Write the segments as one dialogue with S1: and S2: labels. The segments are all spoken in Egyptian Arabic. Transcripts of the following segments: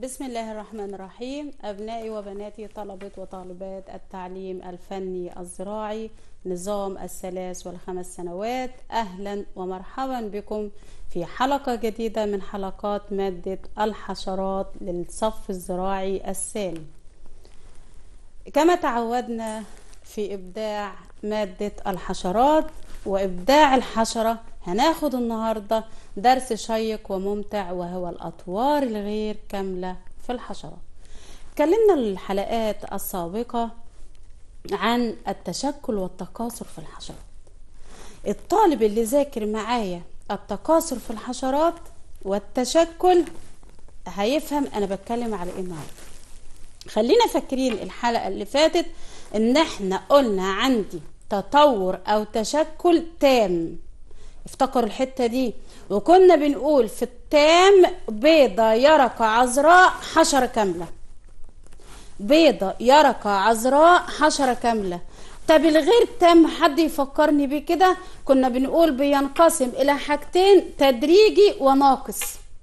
S1: بسم الله الرحمن الرحيم أبنائي وبناتي طلبة وطالبات التعليم الفني الزراعي نظام الثلاث والخمس سنوات أهلا ومرحبا بكم في حلقة جديدة من حلقات مادة الحشرات للصف الزراعي الثاني كما تعودنا في إبداع مادة الحشرات وإبداع الحشرة هناخد النهاردة درس شيق وممتع وهو الأطوار الغير كاملة في الحشرات اتكلمنا الحلقات السابقة عن التشكل والتكاثر في الحشرات الطالب اللي ذاكر معايا التكاثر في الحشرات والتشكل هيفهم انا بتكلم على ايه النهارده خلينا فاكرين الحلقه اللي فاتت ان احنا قلنا عندي تطور او تشكل تام افتكروا الحته دي وكنا بنقول في التام بيضة يرقة عذراء حشرة كاملة بيضة يرقة عذراء حشرة كاملة طب الغير تام حد يفكرني بيه كده كنا بنقول بينقسم الى حاجتين تدريجي وناقص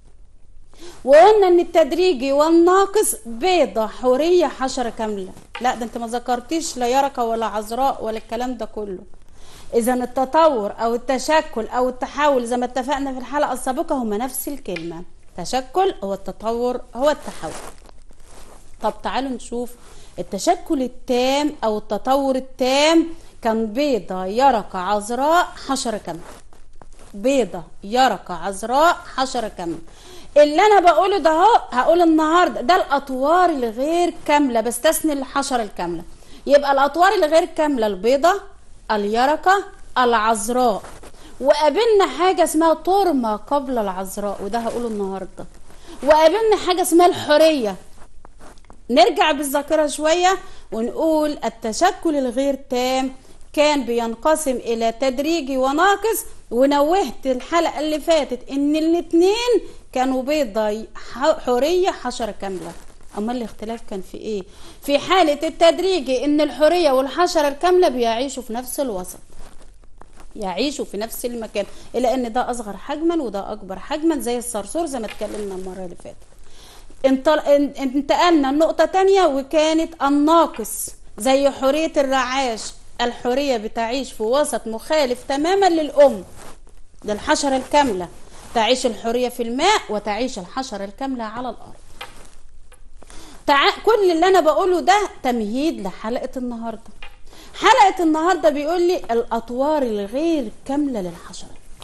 S1: وقلنا ان التدريجي والناقص بيضة حورية حشرة كاملة لا ده انت ما ذكرتيش لا يرقة ولا عذراء ولا الكلام ده كله اذا التطور او التشكل او التحول زي ما اتفقنا في الحلقه السابقه هما نفس الكلمه تشكل هو التطور هو التحول طب تعالوا نشوف التشكل التام او التطور التام كان بيضة يرقة عذراء حشرة كاملة بيضة يرقة عذراء حشرة كاملة اللي انا بقوله ده اهو هقول النهارده ده الاطوار الغير كامله بستثني الحشره الكامله يبقى الاطوار الغير كامله البيضه اليرقة العذراء وقابلنا حاجة اسمها طور ما قبل العذراء وده هقوله النهاردة وقابلنا حاجة اسمها الحرية نرجع بالذاكرة شوية ونقول التشكل الغير تام كان بينقسم إلى تدريجي وناقص ونوهت الحلقة اللي فاتت إن الاتنين كانوا بيضة حورية حشرة كاملة امال الاختلاف كان في ايه في حالة التدريجي ان الحورية والحشرة الكاملة بيعيشوا في نفس الوسط يعيشوا في نفس المكان الا ان ده اصغر حجما وده اكبر حجما زي الصرصور زي ما اتكلمنا المرة اللي فاتت انتقلنا لنقطة تانية وكانت الناقص زي حورية الرعاش الحورية بتعيش في وسط مخالف تماما للأم للحشرة الكاملة تعيش الحورية في الماء وتعيش الحشرة الكاملة على الأرض تع... كل اللي انا بقوله ده تمهيد لحلقه النهارده حلقه النهارده بيقول لي الاطوار الغير كامله للحشره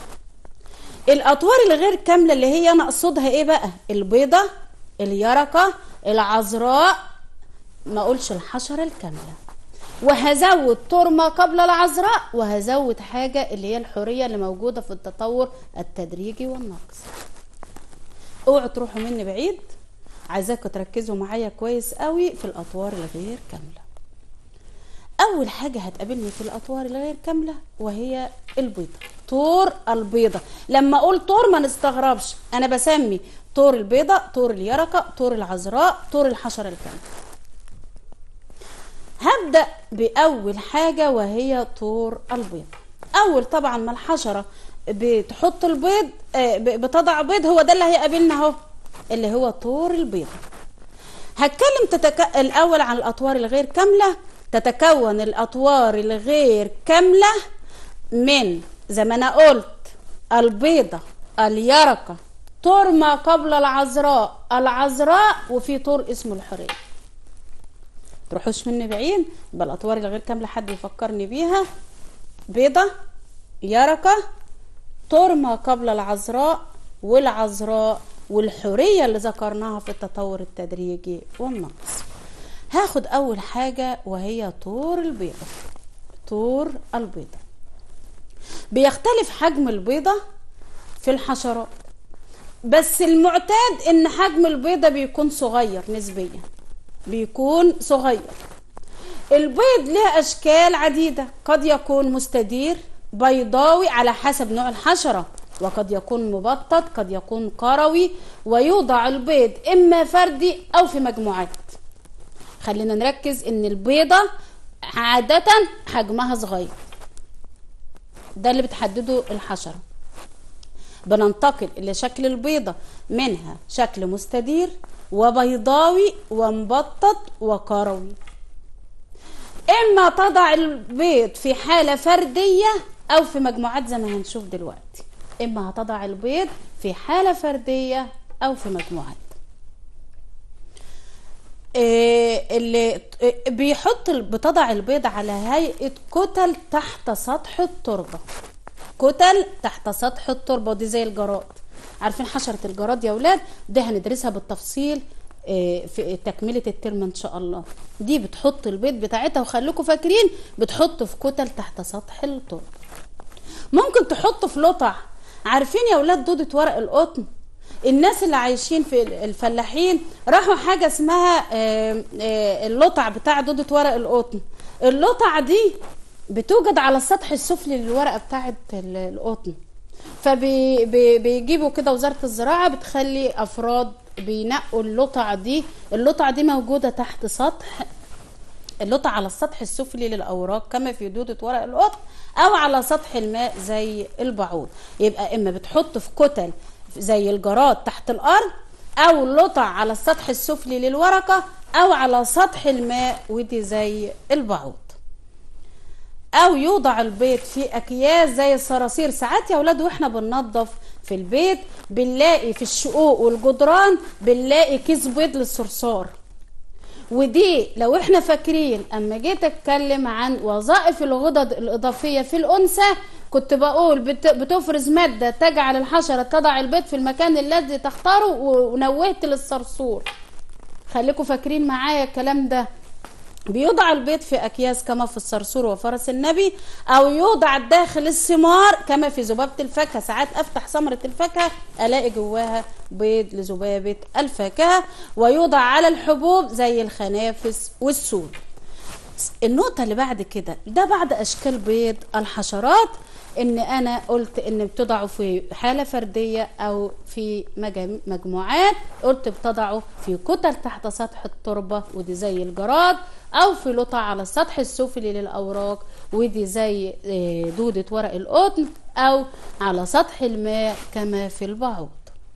S1: الاطوار الغير كامله اللي هي انا اقصدها ايه بقى البيضه اليرقه العذراء ما اقولش الحشره الكامله وهزود طور ما قبل العذراء وهزود حاجه اللي هي الحوريه اللي موجوده في التطور التدريجي والناقص اوعوا تروحوا مني بعيد عايزاكم تركزوا معايا كويس قوي في الاطوار الغير كامله اول حاجه هتقابلني في الاطوار الغير كامله وهي البيضه طور البيضه لما اقول طور ما نستغربش انا بسمي طور البيضه طور اليرقه طور العذراء طور الحشره الكامله هبدا باول حاجه وهي طور البيضه اول طبعا ما الحشره بتحط البيض بتضع بيض هو ده اللي هيقابلنا اهو اللي هو طور البيضة هتكلم تتك... الأول عن الأطوار الغير كاملة تتكون الأطوار الغير كاملة من زي ما أنا قلت البيضة اليرقة طور ما قبل العذراء العذراء وفي طور اسمه الحرية تروحوش مني بعيد يبقى الأطوار الغير كاملة حد يفكرني بيها بيضة يرقة طور ما قبل العذراء والعذراء والحورية اللي ذكرناها في التطور التدريجي والنقص هاخد أول حاجة وهي طور البيضة طور البيضة بيختلف حجم البيضة في الحشرات بس المعتاد ان حجم البيضة بيكون صغير نسبيا بيكون صغير البيض له اشكال عديدة قد يكون مستدير بيضاوي على حسب نوع الحشرة وقد يكون مبطط قد يكون كروي ويوضع البيض اما فردي او في مجموعات خلينا نركز ان البيضة عادة حجمها صغير ده اللي بتحدده الحشرة بننتقل إلى شكل البيضة منها شكل مستدير وبيضاوي ومبطط وكروي اما تضع البيض في حالة فردية او في مجموعات زي ما هنشوف دلوقتي اما هتضع البيض في حالة فردية او في مجموعات إيه اللي إيه بيحط بتضع البيض على هيئة كتل تحت سطح التربة كتل تحت سطح التربة ودي زي الجراد عارفين حشرة الجراد يا ولاد ده هندرسها بالتفصيل إيه في تكملة الترم ان شاء الله دي بتحط البيض بتاعتها وخليكم فاكرين بتحط في كتل تحت سطح التربة ممكن تحط في لطع عارفين يا ولاد دودة ورق القطن الناس اللي عايشين في الفلاحين راحوا حاجة اسمها اللطع بتاع دودة ورق القطن اللطع دي بتوجد على السطح السفلي للورقة بتاعة القطن فبيجيبوا كده وزارة الزراعة بتخلي أفراد بينقوا اللطع دي اللطع دي موجودة تحت سطح اللطع على السطح السفلي للأوراق كما في دودة ورق القطن أو على سطح الماء زي البعوض يبقى إما بتحط في كتل زي الجراد تحت الأرض أو اللطع على السطح السفلي للورقة أو على سطح الماء ودي زي البعوض أو يوضع البيض في أكياس زي الصراصير ساعات يا ولاد وإحنا بننظف في البيت بنلاقي في الشقوق والجدران بنلاقي كيس بيض للصرصار ودي لو احنا فاكرين اما جيت اتكلم عن وظائف الغدد الاضافيه في الانثى كنت بقول بتفرز ماده تجعل الحشره تضع البيض في المكان الذي تختاره ونوهت للصرصور خليكم فاكرين معايا الكلام ده بيوضع البيض في اكياس كما في الصرصور وفرس النبي او يوضع داخل الثمار كما في ذبابه الفاكهه ساعات افتح ثمره الفاكهه الاقي جواها بيض لذبابه الفاكهه ويوضع على الحبوب زي الخنافس والسود النقطه اللي بعد كده ده بعد اشكال بيض الحشرات ان انا قلت ان بتضعه في حاله فرديه او في مجموعات قلت بتضعه في كتل تحت سطح التربه ودي زي الجراد او في لطع على السطح السفلي للاوراق ودي زي دوده ورق القطن او على سطح الماء كما في البعوض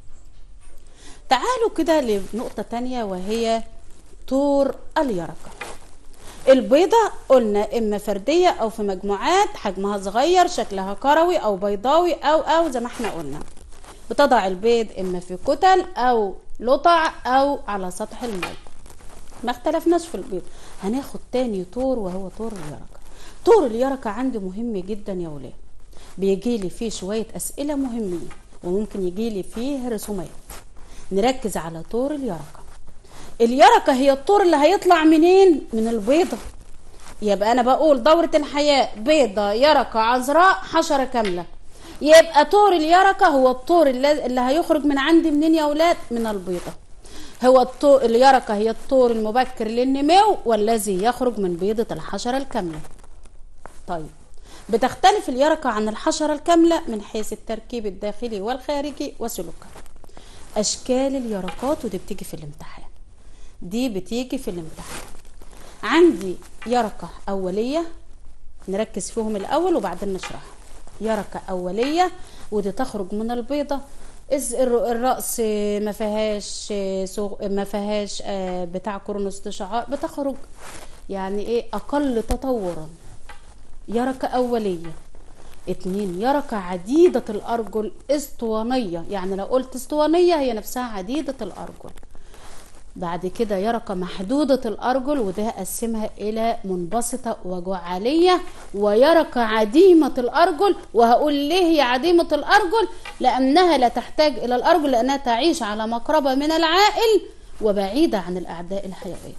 S1: تعالوا كده لنقطه تانية وهي طور اليرقه البيضة قلنا إما فردية أو في مجموعات حجمها صغير شكلها كروي أو بيضاوي أو أو زي ما احنا قلنا بتضع البيض إما في كتل أو لطع أو على سطح الماء ما اختلفناش في البيض هناخد تاني طور وهو طور اليرقة طور اليرقة عندي مهم جدا يا ولاد بيجي لي فيه شوية أسئلة مهمين وممكن يجي لي فيه رسومات نركز على طور اليرقة اليرقة هي الطور اللي هيطلع منين من البيضة يبقى أنا بقول دورة الحياة بيضة يرقة عذراء حشرة كاملة يبقى طور اليرقة هو الطور اللي, اللي هيخرج من عندي منين يا أولاد من البيضة هو الطور اليرقة هي الطور المبكر للنمو والذي يخرج من بيضة الحشرة الكاملة طيب بتختلف اليرقة عن الحشرة الكاملة من حيث التركيب الداخلي والخارجي وسلوكها أشكال اليرقات ودي بتيجي في الامتحان دي بتيجي في الامتحان عندي يرقة أولية نركز فيهم الأول وبعدين نشرحها يرقة أولية ودي تخرج من البيضة الرأس ما فيهاش ما فيهاش بتاع كورنوس شعار بتخرج يعني ايه أقل تطورا يرقة أولية اتنين يرقة عديدة الأرجل اسطوانية يعني لو قلت اسطوانية هي نفسها عديدة الأرجل بعد كده يرقة محدودة الأرجل وده قسمها إلى منبسطة وجعالية ويرقة عديمة الأرجل وهقول ليه هي عديمة الأرجل لأنها لا تحتاج إلى الأرجل لأنها تعيش على مقربة من العائل وبعيدة عن الأعداء الحيوية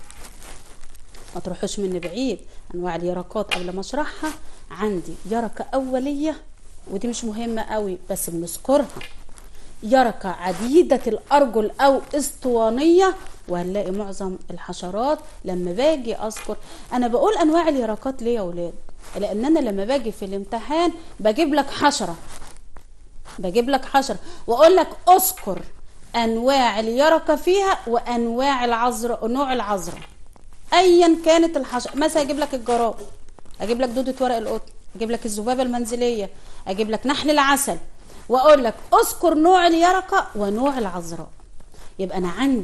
S1: ما تروحوش مني بعيد أنواع اليرقات قبل ما أشرحها عندي يرقة أولية ودي مش مهمة قوي بس بنذكرها يرقة عديدة الأرجل أو اسطوانية وهنلاقي معظم الحشرات لما باجي أذكر أنا بقول أنواع اليرقات ليه يا ولاد لأن أنا لما باجي في الامتحان بجيب لك حشرة بجيب لك حشرة وأقول لك أذكر أنواع اليرقة فيها وأنواع العذراء نوع العذراء أيا كانت الحشرة مثلا أجيب لك الجراد أجيب لك دودة ورق القطن أجيب لك الذبابة المنزلية أجيب لك نحل العسل واقول لك اذكر نوع اليرقه ونوع العذراء يبقى انا عندي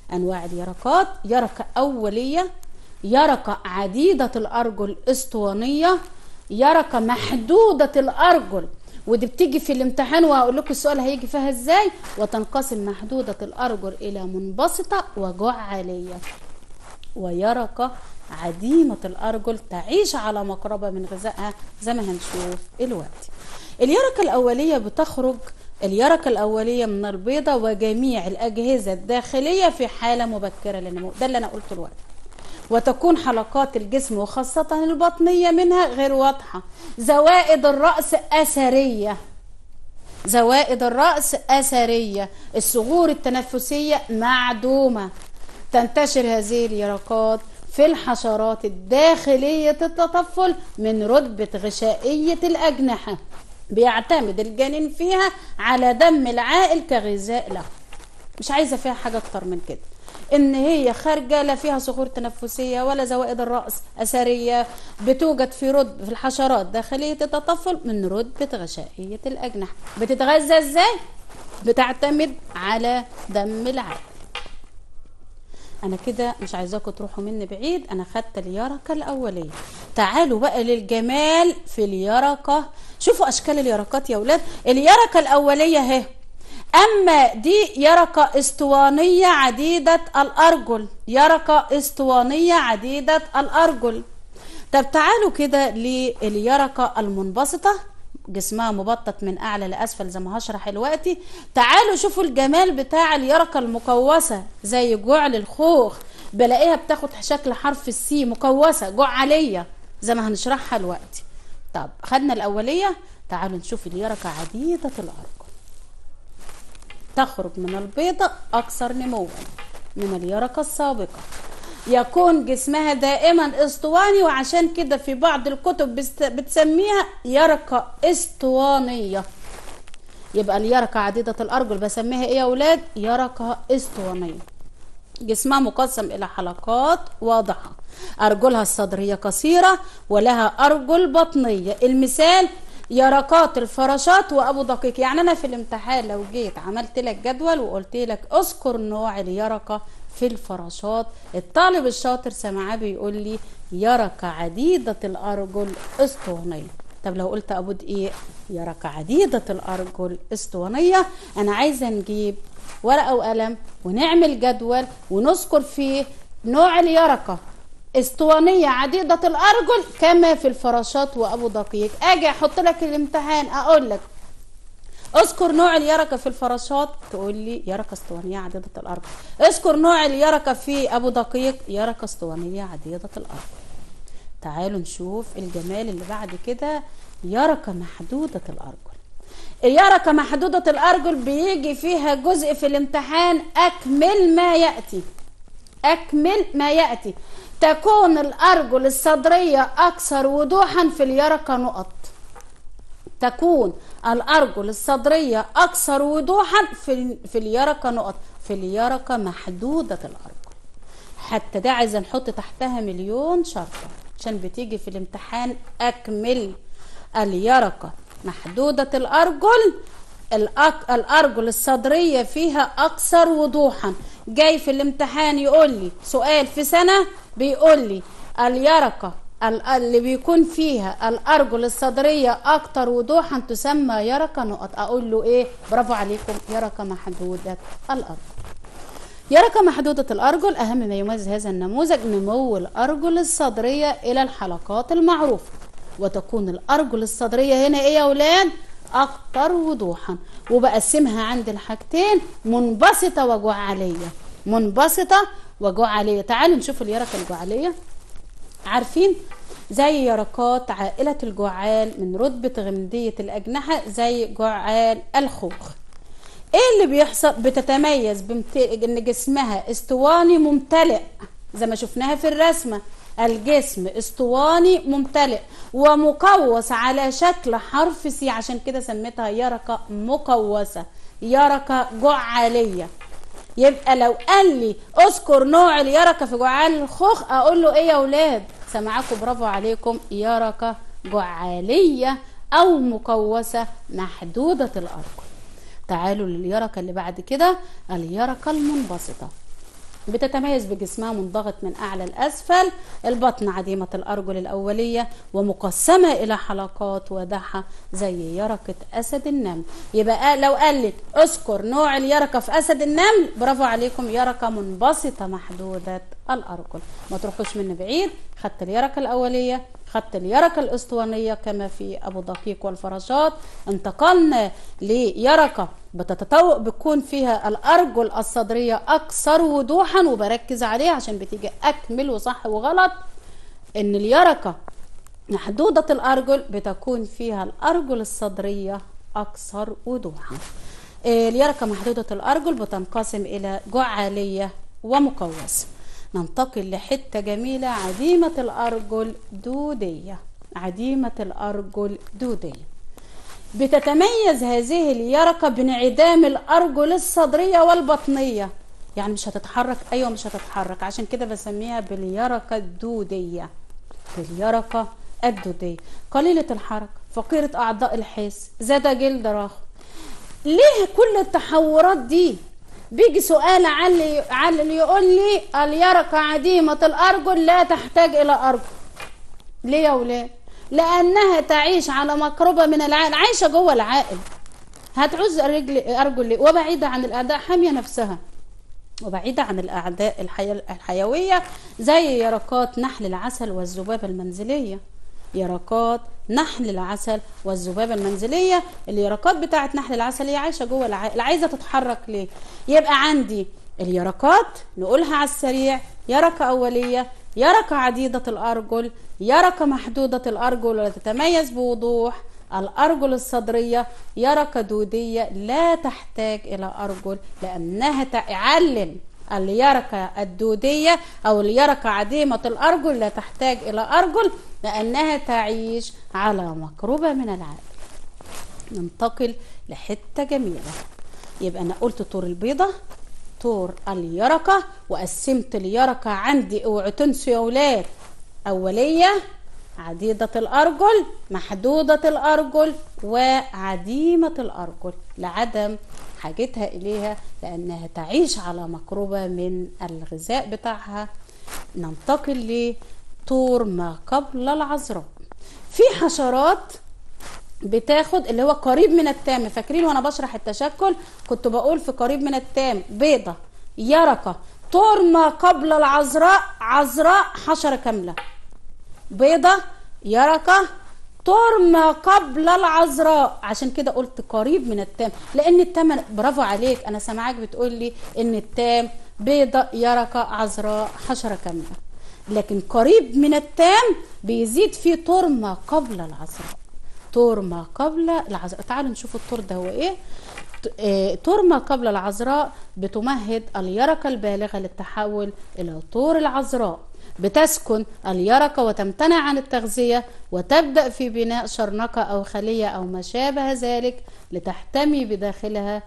S1: انواع اليرقات يرقة اولية يرقة عديدة الارجل اسطوانية يرقة محدودة الارجل ودي بتيجي في الامتحان وهقول لكم السؤال هيجي فيها ازاي وتنقسم محدودة الارجل الى منبسطة وجعالية ويرقة عديمة الأرجل تعيش على مقربة من غذائها زي ما هنشوف الوقت اليرقة الأولية بتخرج اليرقة الأولية من البيضة وجميع الأجهزة الداخلية في حالة مبكرة للنمو ده اللي أنا قلته الوقت وتكون حلقات الجسم وخاصة البطنية منها غير واضحة زوائد الرأس أثرية زوائد الرأس أثرية الصغور التنفسية معدومة تنتشر هذه اليرقات في الحشرات الداخلية التطفل من رتبة غشائية الأجنحة بيعتمد الجنين فيها على دم العائل كغذاء له مش عايزة فيها حاجة أكتر من كده ان هي خارجه لا فيها صخور تنفسيه ولا زوائد الراس اثريه بتوجد في رتب في الحشرات داخليه التطفل من رتبه غشائيه الاجنحه بتتغذى ازاي بتعتمد على دم العائل انا كده مش عايزاكم تروحوا مني بعيد انا خدت اليرقه الاوليه تعالوا بقى للجمال في اليرقه شوفوا اشكال اليرقات يا اولاد اليرقه الاوليه اهي اما دي يرقه اسطوانيه عديده الارجل يرقه اسطوانيه عديده الارجل طب تعالوا كده لليرقه المنبسطه جسمها مبطط من اعلى لاسفل زي ما هشرح دلوقتي تعالوا شوفوا الجمال بتاع اليرقه المكوسه زي جعل الخوخ بلاقيها بتاخد شكل حرف السي مكوسه جعليه زي ما هنشرحها دلوقتي طب خدنا الاوليه تعالوا نشوف اليرقه عديده الارجل تخرج من البيضة أكثر نموا من اليرقة السابقة يكون جسمها دائما اسطواني وعشان كده في بعض الكتب بتسميها يرقة اسطوانية يبقى اليرقة عديدة الأرجل بسميها ايه يا أولاد يرقة اسطوانية جسمها مقسم إلى حلقات واضحة أرجلها الصدرية قصيرة ولها أرجل بطنية المثال يرقات الفراشات وابو دقيق يعني انا في الامتحان لو جيت عملت لك جدول وقلت لك اذكر نوع اليرقه في الفراشات الطالب الشاطر سمعاه بيقول لي يرقه عديده الارجل اسطوانيه طب لو قلت ابو دقيق يرقه عديده الارجل اسطوانيه انا عايزه نجيب ورقه وقلم ونعمل جدول ونذكر فيه نوع اليرقه اسطوانية عديدة الأرجل كما في الفراشات وأبو دقيق أجي أحط لك الامتحان أقول لك اذكر نوع اليرقة في الفراشات تقول لي يرقة اسطوانية عديدة الأرجل اذكر نوع اليرقة في أبو دقيق يرقة اسطوانية عديدة الأرجل تعالوا نشوف الجمال اللي بعد كده يرقة محدودة الأرجل اليرقة محدودة الأرجل بيجي فيها جزء في الامتحان أكمل ما يأتي أكمل ما يأتي تكون الأرجل الصدرية أكثر وضوحا في اليرقة نقط تكون الأرجل الصدرية أكثر وضوحا في في اليرقة نقط في اليرقة محدودة الأرجل حتى ده عايزة نحط تحتها مليون شرطة عشان بتيجي في الامتحان أكمل اليرقة محدودة الأرجل الأك... الأرجل الصدرية فيها أكثر وضوحا جاي في الامتحان يقول لي سؤال في سنة بيقول لي اليرقة اللي بيكون فيها الأرجل الصدرية أكتر وضوحا تسمى يرقة نقط أقول له إيه برافو عليكم يرقة محدودة الأرجل يرقة محدودة الأرجل أهم ما يميز هذا النموذج نمو الأرجل الصدرية إلى الحلقات المعروفة وتكون الأرجل الصدرية هنا إيه يا أولاد أكتر وضوحا وبقسمها عند الحاجتين منبسطة وجعلية منبسطة وجعلية تعالوا نشوف اليرقة الجعلية عارفين زي يرقات عائلة الجعال من رتبة غمدية الأجنحة زي جعال الخوخ ايه اللي بيحصل بتتميز بمت... ان جسمها اسطواني ممتلئ زي ما شفناها في الرسمة الجسم اسطواني ممتلئ ومقوس على شكل حرف سي عشان كده سميتها يرقة مقوسة يرقة جعالية يبقى لو قال لي اذكر نوع اليرقة في جعال الخوخ اقول له ايه يا اولاد سمعكم برافو عليكم يرقة جعالية او مقوسة محدودة الارجل تعالوا لليرقة اللي بعد كده اليرقة المنبسطة بتتميز بجسمها منضغط من أعلى لأسفل البطن عديمة الأرجل الأولية ومقسمة إلى حلقات وادحة زي يرقة أسد النمل يبقى قال- لو قال لك اذكر نوع اليرقة في أسد النمل برافو عليكم يرقة منبسطة محدودة الأرجل ما تروحوش من بعيد خدت اليرقة الأولية خدت اليرقة الأسطوانية كما في أبو دقيق والفراشات انتقلنا ليرقة بتتطوق بتكون فيها الأرجل الصدرية أكثر وضوحا وبركز عليها عشان بتيجي أكمل وصح وغلط إن اليرقة محدودة الأرجل بتكون فيها الأرجل الصدرية أكثر وضوحا آه، اليرقة محدودة الأرجل بتنقسم إلى جعالية ومقوسة ننتقل لحتة جميلة عديمة الأرجل دودية عديمة الأرجل دودية بتتميز هذه اليرقة بانعدام الأرجل الصدرية والبطنية يعني مش هتتحرك أيوة مش هتتحرك عشان كده بسميها باليرقة الدودية باليرقة الدودية قليلة الحركة فقيرة أعضاء الحس ذات جلد رخو ليه كل التحورات دي بيجي سؤال علي علي يقول لي اليرقة عديمة الأرجل لا تحتاج إلى أرجل ليه يا ولاد لأنها تعيش على مقربة من العائل عايشة جوه العائل هتعوز رجل أرجل ليه وبعيدة عن الأعداء حامية نفسها وبعيدة عن الأعداء الحي... الحيوية زي يرقات نحل العسل والذبابة المنزلية يرقات نحل العسل والذبابة المنزلية اليرقات بتاعت نحل العسل هي عايشة جوه العائل عايزة تتحرك ليه يبقى عندي اليرقات نقولها على السريع يرقة أولية يرقة عديدة الأرجل يرقة محدودة الأرجل وتتميز بوضوح الأرجل الصدرية يرقة دودية لا تحتاج إلى أرجل لأنها تعلل اليرقة الدودية أو اليرقة عديمة الأرجل لا تحتاج إلى أرجل لأنها تعيش على مقربة من العالم ننتقل لحتة جميلة يبقى أنا قلت طور البيضة طور اليرقة وقسمت اليرقة عندي اوعوا تنسوا يا ولاد أولية عديدة الأرجل محدودة الأرجل وعديمة الأرجل لعدم حاجتها إليها لأنها تعيش على مقربة من الغذاء بتاعها ننتقل لطور ما قبل العذراء في حشرات بتاخد اللي هو قريب من التام فاكرين وانا بشرح التشكل كنت بقول في قريب من التام بيضة يرقة طور ما قبل العذراء عذراء حشرة كاملة بيضة يرقة طور ما قبل العذراء عشان كده قلت قريب من التام لان التام برافو عليك انا سامعاك بتقول لي ان التام بيضة يرقة عذراء حشرة كاملة لكن قريب من التام بيزيد فيه طور ما قبل العذراء طور ما قبل العذراء تعالوا نشوف الطور ده هو ايه ت- آه، طور ما قبل العذراء بتمهد اليرقة البالغة للتحول إلى طور العذراء بتسكن اليرقة وتمتنع عن التغذية وتبدأ في بناء شرنقة أو خلية أو ما شابه ذلك لتحتمي بداخلها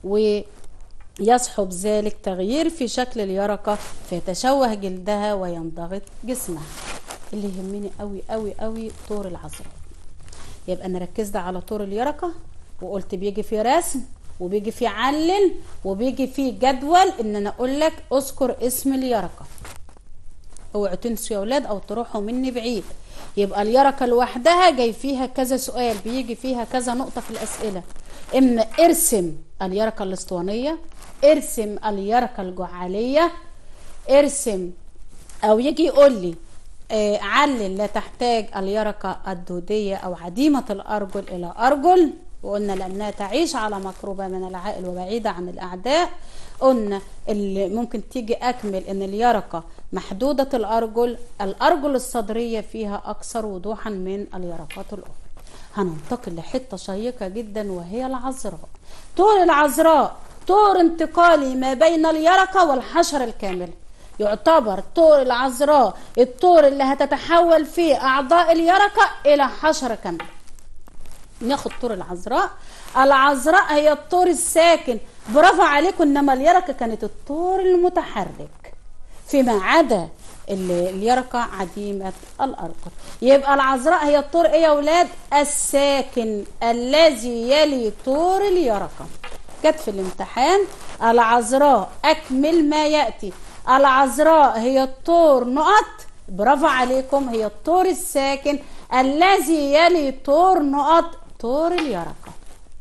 S1: ويصحب ذلك تغيير في شكل اليرقة فيتشوه جلدها وينضغط جسمها اللي يهمني قوي قوي قوي طور العذراء يبقى انا ركزت على طور اليرقه وقلت بيجي في رسم وبيجي في علل وبيجي في جدول ان انا اقول لك اذكر اسم اليرقه اوعوا تنسوا يا اولاد او تروحوا مني بعيد يبقى اليرقه لوحدها جاي فيها كذا سؤال بيجي فيها كذا نقطه في الاسئله اما ارسم اليرقه الاسطوانيه ارسم اليرقه الجعاليه ارسم او يجي يقول لي آه، علل لا تحتاج اليرقة الدودية أو عديمة الأرجل إلى أرجل وقلنا لأنها تعيش على مقربة من العائل وبعيدة عن الأعداء قلنا اللي ممكن تيجي أكمل إن اليرقة محدودة الأرجل الأرجل الصدرية فيها أكثر وضوحا من اليرقات الأخرى هننتقل لحتة شيقة جدا وهي العذراء طور العذراء طور انتقالي ما بين اليرقة والحشرة الكاملة يعتبر طور العذراء الطور اللي هتتحول فيه أعضاء اليرقة إلى حشرة كاملة ناخد طور العذراء العذراء هي الطور الساكن برافو عليكم انما اليرقة كانت الطور المتحرك فيما عدا ال- اليرقة عديمة الأرقة يبقى العذراء هي الطور ايه يا ولاد الساكن الذي يلي طور اليرقة جت في الامتحان العذراء أكمل ما يأتي العذراء هي الطور نقط برافو عليكم هي الطور الساكن الذي يلي طور نقط طور اليرقة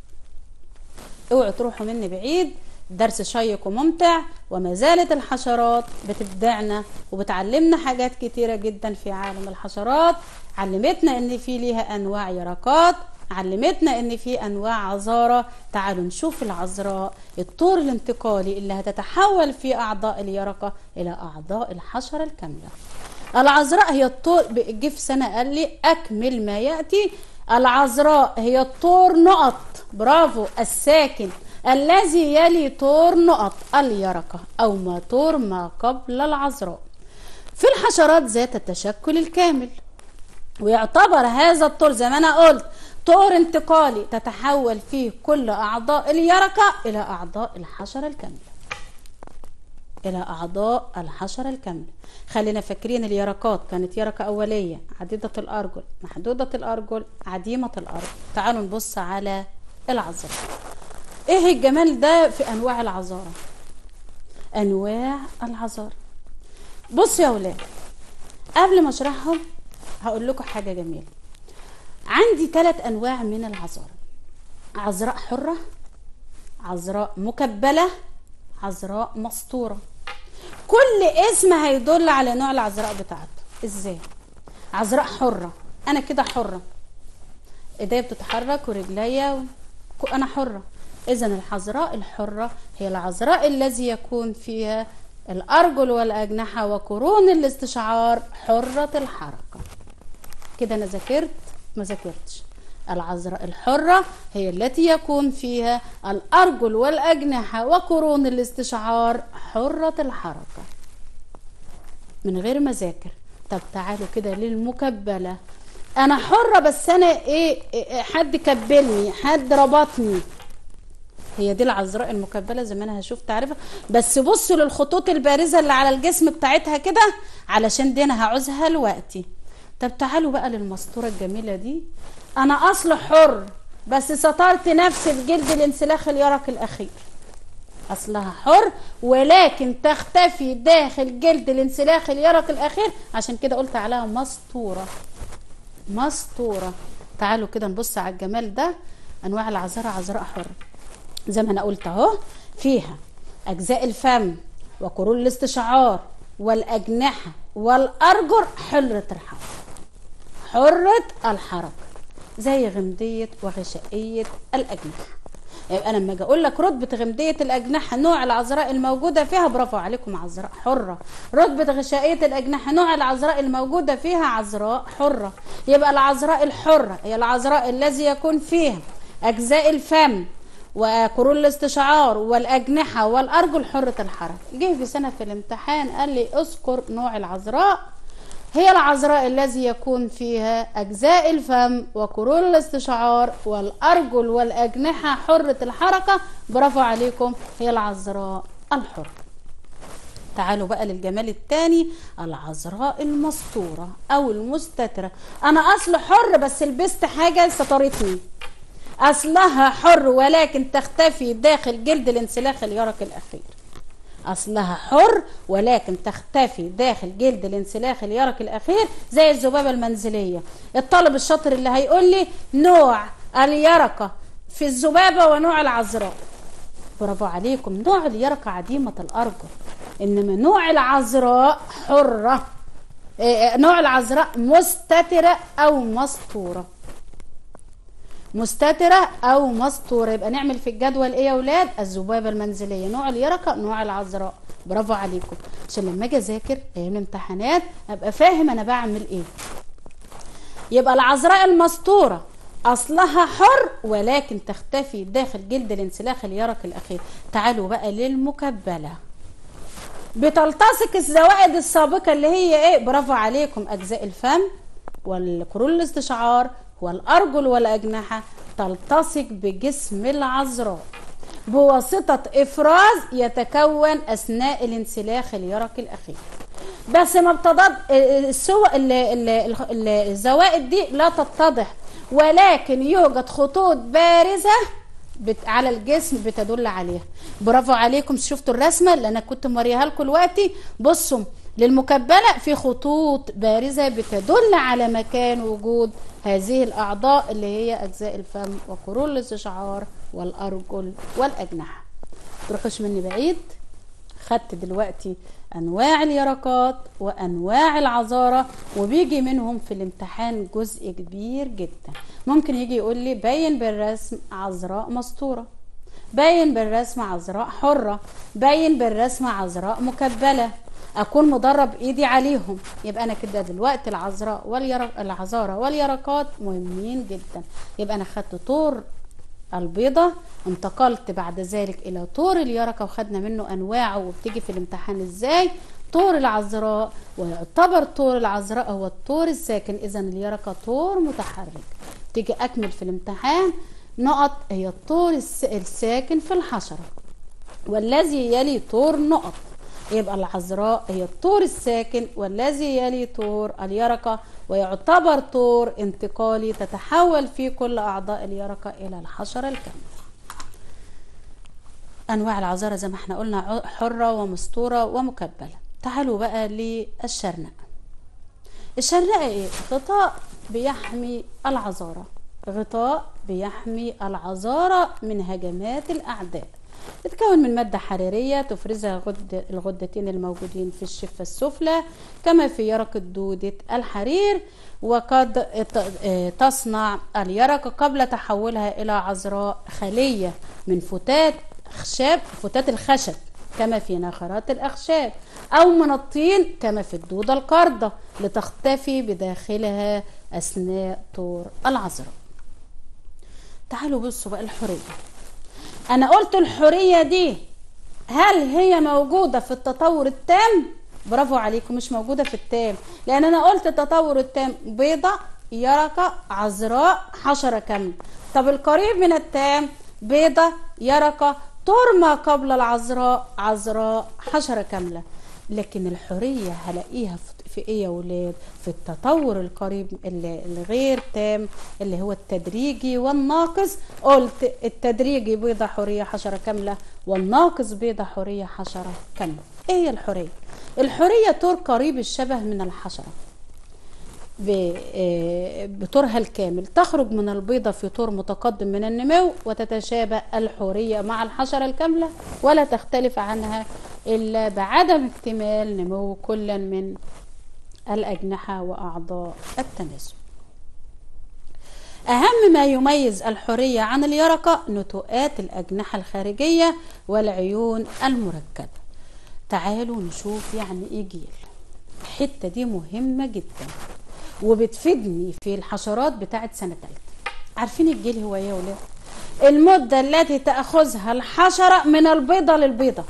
S1: اوعوا تروحوا مني بعيد درس شيق وممتع وما زالت الحشرات بتبدعنا وبتعلمنا حاجات كتيرة جدا في عالم الحشرات علمتنا ان في ليها انواع يرقات علمتنا ان في انواع عذارة تعالوا نشوف العذراء الطور الانتقالي اللي هتتحول في اعضاء اليرقة الى اعضاء الحشرة الكاملة العذراء هي الطور جه في سنة قال لي اكمل ما يأتي العذراء هي الطور نقط برافو الساكن الذي يلي طور نقط اليرقة أو ما طور ما قبل العذراء في الحشرات ذات التشكل الكامل ويعتبر هذا الطور زي ما أنا قلت طور انتقالي تتحول فيه كل أعضاء اليرقة إلى أعضاء الحشرة الكاملة إلى أعضاء الحشرة الكاملة خلينا فاكرين اليرقات كانت يرقة أولية عديدة الأرجل محدودة الأرجل عديمة الأرجل تعالوا نبص على العذراء ايه الجمال ده في انواع العذارة انواع العذارة بص يا ولاد قبل ما اشرحهم هقول لكم حاجة جميلة عندي ثلاث انواع من العذارة عذراء حرة عذراء مكبلة عذراء مسطورة كل اسم هيدل على نوع العذراء بتاعته ازاي عذراء حرة انا كده حرة ايديا بتتحرك ورجليا و... انا حرة اذا العذراء الحرة هي العذراء الذي يكون فيها الارجل والاجنحة وقرون الاستشعار حرة الحركة كده انا ذاكرت ما ذاكرتش العذراء الحرة هي التي يكون فيها الأرجل والأجنحة وقرون الاستشعار حرة الحركة من غير ما ذاكر طب تعالوا كده للمكبلة أنا حرة بس أنا إيه, إيه حد كبلني حد ربطني هي دي العذراء المكبلة زي ما أنا هشوف تعرفها بس بصوا للخطوط البارزة اللي على الجسم بتاعتها كده علشان دي أنا هعوزها لوقتي طب تعالوا بقى للمسطورة الجميلة دي انا اصل حر بس سترت نفسي بجلد الانسلاخ اليرق الاخير اصلها حر ولكن تختفي داخل جلد الانسلاخ اليرق الاخير عشان كده قلت عليها مسطوره مسطوره تعالوا كده نبص على الجمال ده انواع العذراء عذراء حر زي ما انا قلت اهو فيها اجزاء الفم وقرون الاستشعار والاجنحه والارجل حره الحركه حره الحركه زي غمدية وغشائية الأجنحة يبقى أنا لما أجي أقول لك رتبة غمدية الأجنحة نوع العذراء الموجودة فيها برافو عليكم عذراء حرة رتبة غشائية الأجنحة نوع العذراء الموجودة فيها عذراء حرة يبقى العذراء الحرة هي العذراء الذي يكون فيها أجزاء الفم وقرون الاستشعار والأجنحة والأرجل حرة الحركة جه في سنة في الامتحان قال لي اذكر نوع العذراء هي العذراء الذي يكون فيها أجزاء الفم وقرون الاستشعار والأرجل والأجنحة حرة الحركة برافو عليكم هي العذراء الحرة تعالوا بقى للجمال الثاني العذراء المسطورة أو المستترة أنا أصل حر بس لبست حاجة سترتني أصلها حر ولكن تختفي داخل جلد الانسلاخ اليرق الأخير اصلها حر ولكن تختفي داخل جلد الانسلاخ اليرق الاخير زي الذبابه المنزليه الطالب الشاطر اللي هيقول لي نوع اليرقه في الذبابه ونوع العذراء برافو عليكم نوع اليرقه عديمه الارجل انما نوع العذراء حره نوع العذراء مستتره او مسطوره مستترة أو مسطورة يبقى نعمل في الجدول إيه يا ولاد الذبابة المنزلية نوع اليرقة نوع العذراء برافو عليكم عشان لما أجي أذاكر أيام الامتحانات أبقى فاهم أنا بعمل إيه يبقى العذراء المسطورة أصلها حر ولكن تختفي داخل جلد الانسلاخ اليرق الأخير تعالوا بقى للمكبلة بتلتصق الزوائد السابقة اللي هي إيه برافو عليكم أجزاء الفم والقرون الاستشعار والأرجل والأجنحة تلتصق بجسم العذراء بواسطة إفراز يتكون أثناء الانسلاخ اليرق الأخير بس ما بتضاد السو... الزوائد دي لا تتضح ولكن يوجد خطوط بارزة بت... على الجسم بتدل عليها برافو عليكم شفتوا الرسمه اللي انا كنت موريها لكم دلوقتي بصوا للمكبله في خطوط بارزه بتدل على مكان وجود هذه الاعضاء اللي هي اجزاء الفم وقرون الاستشعار والارجل والاجنحه تروحوش مني بعيد خدت دلوقتي انواع اليرقات وانواع العذاره وبيجي منهم في الامتحان جزء كبير جدا ممكن يجي يقول لي بين بالرسم عذراء مسطوره باين بالرسم عذراء حره باين بالرسم عذراء مكبله اكون مدرب ايدي عليهم يبقى انا كده دلوقتي العذراء واليرق العذاره واليرقات مهمين جدا يبقى انا خدت طور البيضة انتقلت بعد ذلك إلى طور اليرقة وخدنا منه أنواعه وبتيجي في الامتحان إزاي طور العذراء ويعتبر طور العذراء هو الطور الساكن إذا اليرقة طور متحرك تيجي أكمل في الامتحان نقط هي الطور الس- الساكن في الحشرة والذي يلي طور نقط يبقى العذراء هي الطور الساكن والذي يلي طور اليرقة ويعتبر طور انتقالي تتحول في كل أعضاء اليرقة إلى الحشرة الكاملة أنواع العذارة زي ما احنا قلنا ع- حرة ومسطورة ومكبلة تعالوا بقى للشرنقة الشرنقة ايه؟ غطاء بيحمي العذارة غطاء بيحمي العذارة من هجمات الأعداء تتكون من مادة حرارية تفرزها غد الغدتين الموجودين في الشفة السفلى كما في يرقة دودة الحرير وقد ت- آه، تصنع اليرقة قبل تحولها إلى عذراء خلية من فتات خشاب فتات الخشب كما في نخرات الأخشاب أو من الطين كما في الدودة القاردة لتختفي بداخلها أثناء طور العذراء تعالوا بصوا بقى الحرية أنا قلت الحرية دي هل هي موجودة في التطور التام؟ برافو عليكم مش موجودة في التام لأن أنا قلت التطور التام بيضة يرقة عذراء حشرة كاملة طب القريب من التام بيضة يرقة ترمى قبل العذراء عذراء حشرة كاملة لكن الحرية هلاقيها في- في ايه يا ولاد في التطور القريب اللي الغير تام اللي هو التدريجي والناقص قلت التدريجي بيضة حرية حشرة كاملة والناقص بيضة حرية حشرة كاملة ايه هي الحرية الحرية طور قريب الشبه من الحشرة ب- آه، بطورها الكامل تخرج من البيضة في طور متقدم من النمو وتتشابه الحورية مع الحشرة الكاملة ولا تختلف عنها إلا بعدم اكتمال نمو كل من الأجنحة وأعضاء التناسل أهم ما يميز الحورية عن اليرقة نتوءات الأجنحة الخارجية والعيون المركبة تعالوا نشوف يعني إيه جيل الحتة دي مهمة جدا وبتفيدني في الحشرات بتاعت سنة تالتة عارفين الجيل هو ايه يا ولاد المدة التي تأخذها الحشرة من البيضة للبيضة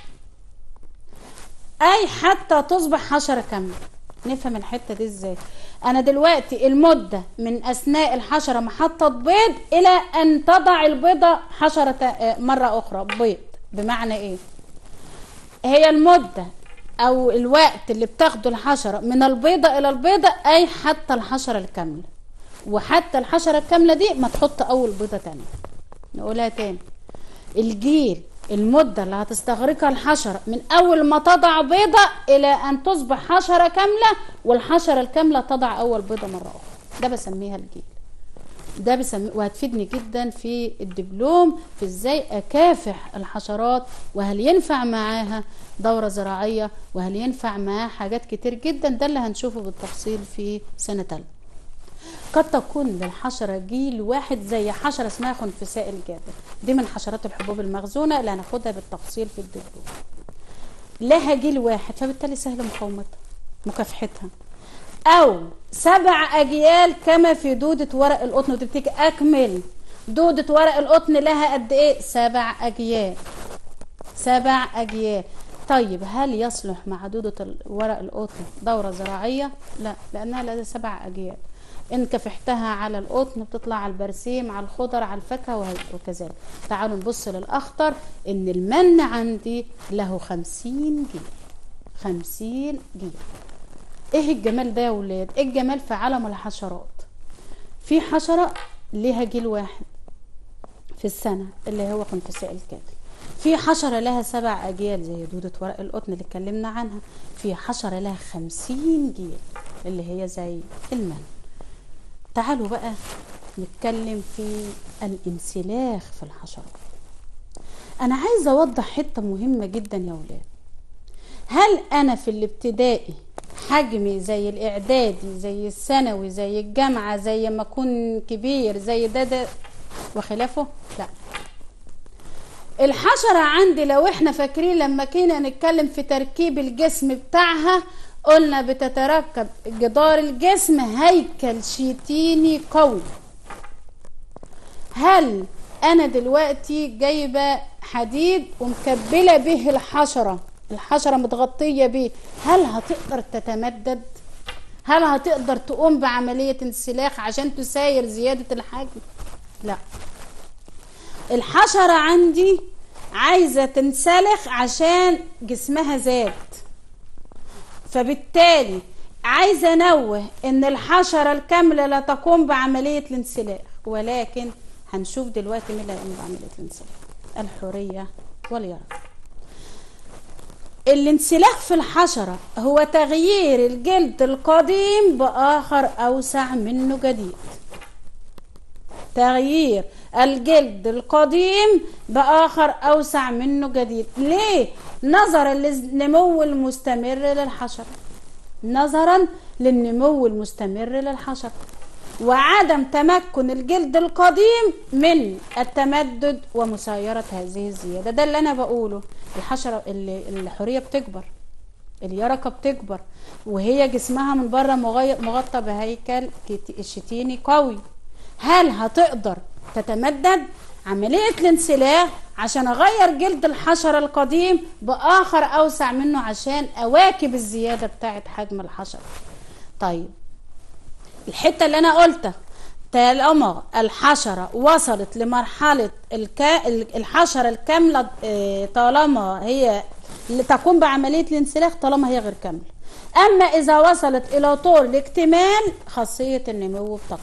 S1: أي حتى تصبح حشرة كاملة نفهم الحتة دي ازاي أنا دلوقتي المدة من أثناء الحشرة محطة بيض إلى أن تضع البيضة حشرة آه، مرة أخرى بيض بمعنى إيه هي المدة أو الوقت اللي بتاخده الحشرة من البيضة إلى البيضة أي حتى الحشرة الكاملة وحتى الحشرة الكاملة دي ما تحط أول بيضة تانية نقولها تاني الجيل المدة اللي هتستغرقها الحشرة من أول ما تضع بيضة إلى أن تصبح حشرة كاملة والحشرة الكاملة تضع أول بيضة مرة أخرى ده بسميها الجيل ده بسمي وهتفيدني جدا في الدبلوم في ازاي اكافح الحشرات وهل ينفع معاها دورة زراعية وهل ينفع معاها حاجات كتير جدا ده اللي هنشوفه بالتفصيل في سنة تالتة قد تكون للحشرة جيل واحد زي حشرة اسمها خنفساء الجابر دي من حشرات الحبوب المخزونة اللي هناخدها بالتفصيل في الدبلوم لها جيل واحد فبالتالي سهل مقاومتها مكافحتها او سبع اجيال كما في دودة ورق القطن ودي بتيجي اكمل دودة ورق القطن لها قد ايه سبع اجيال سبع اجيال طيب هل يصلح مع دودة ال- ورق القطن دورة زراعية لا لانها لها سبع اجيال ان كافحتها على القطن بتطلع على البرسيم على الخضر على الفاكهة وهي- وكذلك تعالوا نبص للاخضر ان المن عندي له خمسين جيل خمسين جيل ايه الجمال ده يا ولاد ايه الجمال في عالم الحشرات في حشرة ليها جيل واحد في السنة اللي هو خنفساء الكامل في حشرة لها سبع أجيال زي دودة ورق القطن اللي اتكلمنا عنها في حشرة لها خمسين جيل اللي هي زي المن تعالوا بقى نتكلم في الانسلاخ في الحشرات أنا عايزة أوضح حتة مهمة جدا يا ولاد هل أنا في الابتدائي حجمي زي الإعدادي زي الثانوي زي الجامعة زي ما أكون كبير زي ده ده وخلافه لا الحشرة عندي لو احنا فاكرين لما كنا نتكلم في تركيب الجسم بتاعها قلنا بتتركب جدار الجسم هيكل شيتيني قوي هل انا دلوقتي جايبة حديد ومكبلة به الحشرة الحشرة متغطية بيه هل هتقدر تتمدد هل هتقدر تقوم بعملية انسلاخ عشان تساير زيادة الحجم لا الحشرة عندي عايزة تنسلخ عشان جسمها زاد فبالتالي عايزة انوه ان الحشرة الكاملة لا تقوم بعملية الانسلاخ ولكن هنشوف دلوقتي مين اللي هيقوم بعملية الانسلاخ الحورية واليرق الانسلاخ في الحشرة هو تغيير الجلد القديم بآخر أوسع منه جديد تغيير الجلد القديم بآخر أوسع منه جديد ليه؟ نظرا للنمو المستمر للحشرة نظرا للنمو المستمر للحشرة وعدم تمكن الجلد القديم من التمدد ومسايرة هذه الزيادة ده اللي أنا بقوله الحشرة اللي الحورية بتكبر اليرقة بتكبر وهي جسمها من بره مغطى بهيكل الشتيني قوي هل هتقدر تتمدد عملية الانسلاخ عشان اغير جلد الحشرة القديم باخر اوسع منه عشان اواكب الزيادة بتاعت حجم الحشرة طيب الحتة اللي انا قلتها طالما الحشرة وصلت لمرحلة الكا... الحشرة الكاملة طالما هي تقوم بعملية الانسلاخ طالما هي غير كاملة أما إذا وصلت إلى طور الاكتمال خاصية النمو بتقف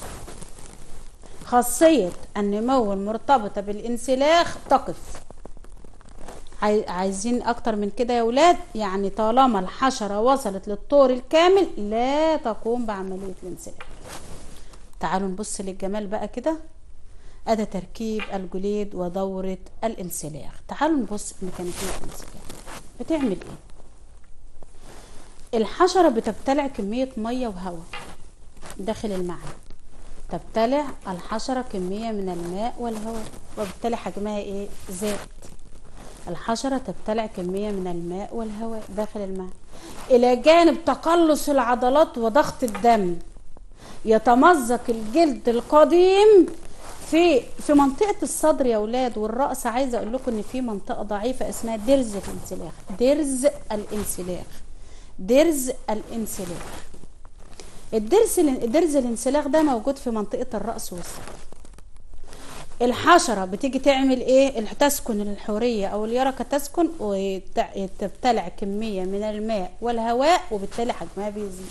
S1: خاصية النمو المرتبطة بالانسلاخ تقف عايزين أكتر من كده يا ولاد يعني طالما الحشرة وصلت للطور الكامل لا تقوم بعملية الانسلاخ تعالوا نبص للجمال بقى كده ادي تركيب الجليد ودورة الانسلاخ تعالوا نبص ميكانيكية الانسلاخ بتعمل ايه الحشرة بتبتلع كمية مية وهواء داخل المعدن تبتلع الحشرة كمية من الماء والهواء وبالتالي حجمها ايه زاد الحشرة تبتلع كمية من الماء والهواء داخل الماء إلى جانب تقلص العضلات وضغط الدم يتمزق الجلد القديم في في منطقة الصدر يا ولاد والرأس عايزة أقول لكم إن في منطقة ضعيفة اسمها درز الانسلاخ درز الانسلاخ درز الانسلاخ الدرس درز الانسلاخ ده موجود في منطقة الرأس والصدر الحشرة بتيجي تعمل ايه تسكن الحورية او اليرقة تسكن وتبتلع كمية من الماء والهواء وبالتالي حجمها بيزيد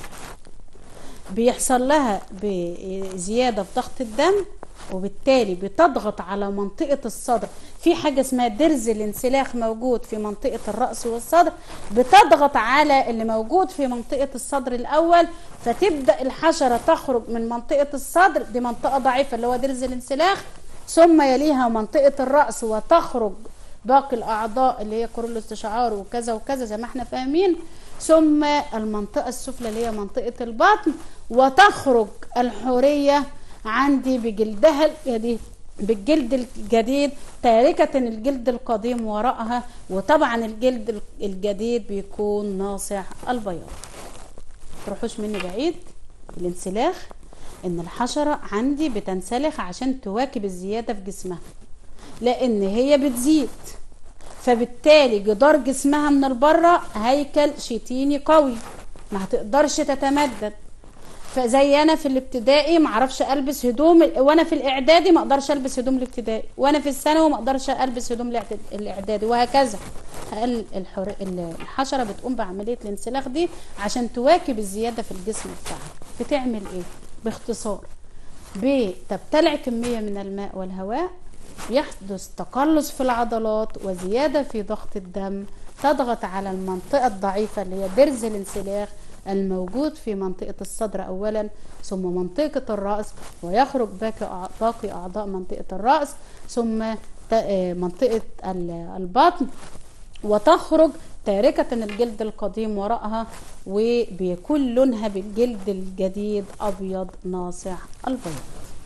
S1: بيحصل لها بزيادة في ضغط الدم وبالتالي بتضغط على منطقة الصدر في حاجة اسمها درز الانسلاخ موجود في منطقة الرأس والصدر بتضغط على اللي موجود في منطقة الصدر الأول فتبدأ الحشرة تخرج من منطقة الصدر دي منطقة ضعيفة اللي هو درز الانسلاخ ثم يليها منطقة الرأس وتخرج باقي الأعضاء اللي هي كرول الاستشعار وكذا وكذا زي ما احنا فاهمين ثم المنطقة السفلى اللي هي منطقة البطن وتخرج الحورية عندي بجلدها الجديد بالجلد الجديد تاركة الجلد القديم وراءها وطبعا الجلد الجديد بيكون ناصع البياض تروحوش مني بعيد الانسلاخ ان الحشرة عندي بتنسلخ عشان تواكب الزيادة في جسمها لان هي بتزيد فبالتالي جدار جسمها من البره هيكل شيتيني قوي ما هتقدرش تتمدد فزي انا في الابتدائي ما اعرفش البس هدوم وانا في الاعدادي ما اقدرش البس هدوم الابتدائي وانا في الثانوي ما اقدرش البس هدوم الاعدادي وهكذا الحر... الحشره بتقوم بعمليه الانسلاخ دي عشان تواكب الزياده في الجسم بتاعها بتعمل ايه باختصار بتبتلع كميه من الماء والهواء يحدث تقلص في العضلات وزيادة في ضغط الدم تضغط على المنطقة الضعيفة اللي هي درز الانسلاخ الموجود في منطقة الصدر أولا ثم منطقة الرأس ويخرج باقي باقي أعضاء منطقة الرأس ثم منطقة البطن وتخرج تاركة الجلد القديم وراءها وبيكون لونها بالجلد الجديد أبيض ناصع البيض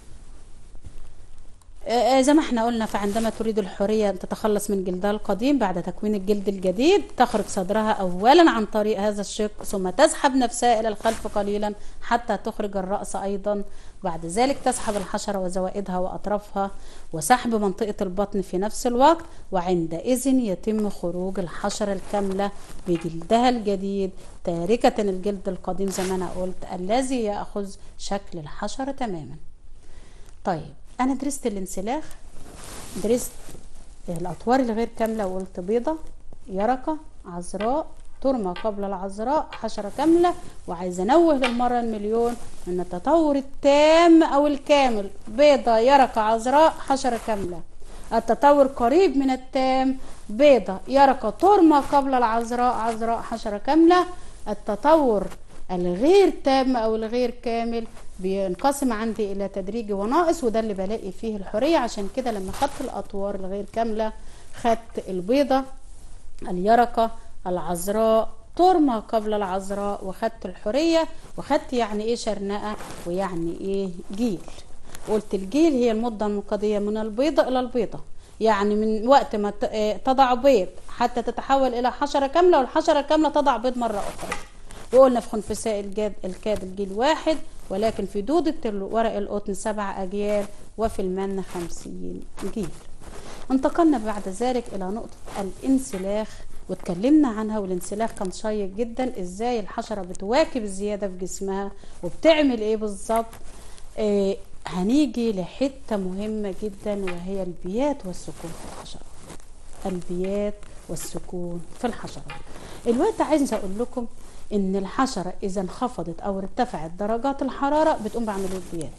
S1: زي ما احنا قلنا فعندما تريد الحرية أن تتخلص من جلدها القديم بعد تكوين الجلد الجديد تخرج صدرها أولا عن طريق هذا الشق ثم تسحب نفسها إلى الخلف قليلا حتى تخرج الرأس أيضا بعد ذلك تسحب الحشرة وزوائدها وأطرافها وسحب منطقة البطن في نفس الوقت وعندئذ يتم خروج الحشرة الكاملة بجلدها الجديد تاركة الجلد القديم زي ما أنا قلت الذي يأخذ شكل الحشرة تماما طيب انا درست الانسلاخ درست الاطوار الغير كامله وقلت بيضه يرقه عذراء ترمى قبل العذراء حشره كامله وعايزه انوه للمره المليون ان التطور التام او الكامل بيضه يرقه عذراء حشره كامله التطور قريب من التام بيضه يرقه ترمى قبل العذراء عذراء حشره كامله التطور الغير تام او الغير كامل بينقسم عندي الى تدريجي وناقص وده اللي بلاقي فيه الحريه عشان كده لما خدت الاطوار الغير كامله خدت البيضه اليرقه العذراء ترمى قبل العذراء وخدت الحريه وخدت يعني ايه شرنقه ويعني ايه جيل قلت الجيل هي المده المنقضيه من البيضه الى البيضه يعني من وقت ما تضع بيض حتى تتحول الى حشره كامله والحشره الكامله تضع بيض مره اخرى وقلنا في خنفساء الجاد الكاد الجيل واحد ولكن في دودة ورق القطن سبع أجيال وفي المن خمسين جيل انتقلنا بعد ذلك إلى نقطة الانسلاخ واتكلمنا عنها والانسلاخ كان شيق جدا ازاي الحشرة بتواكب الزيادة في جسمها وبتعمل ايه بالظبط آه هنيجي لحتة مهمة جدا وهي البيات والسكون في الحشرة البيات والسكون في الحشرة الوقت عايزة اقول لكم ان الحشرة اذا انخفضت او ارتفعت درجات الحرارة بتقوم بعملية بيات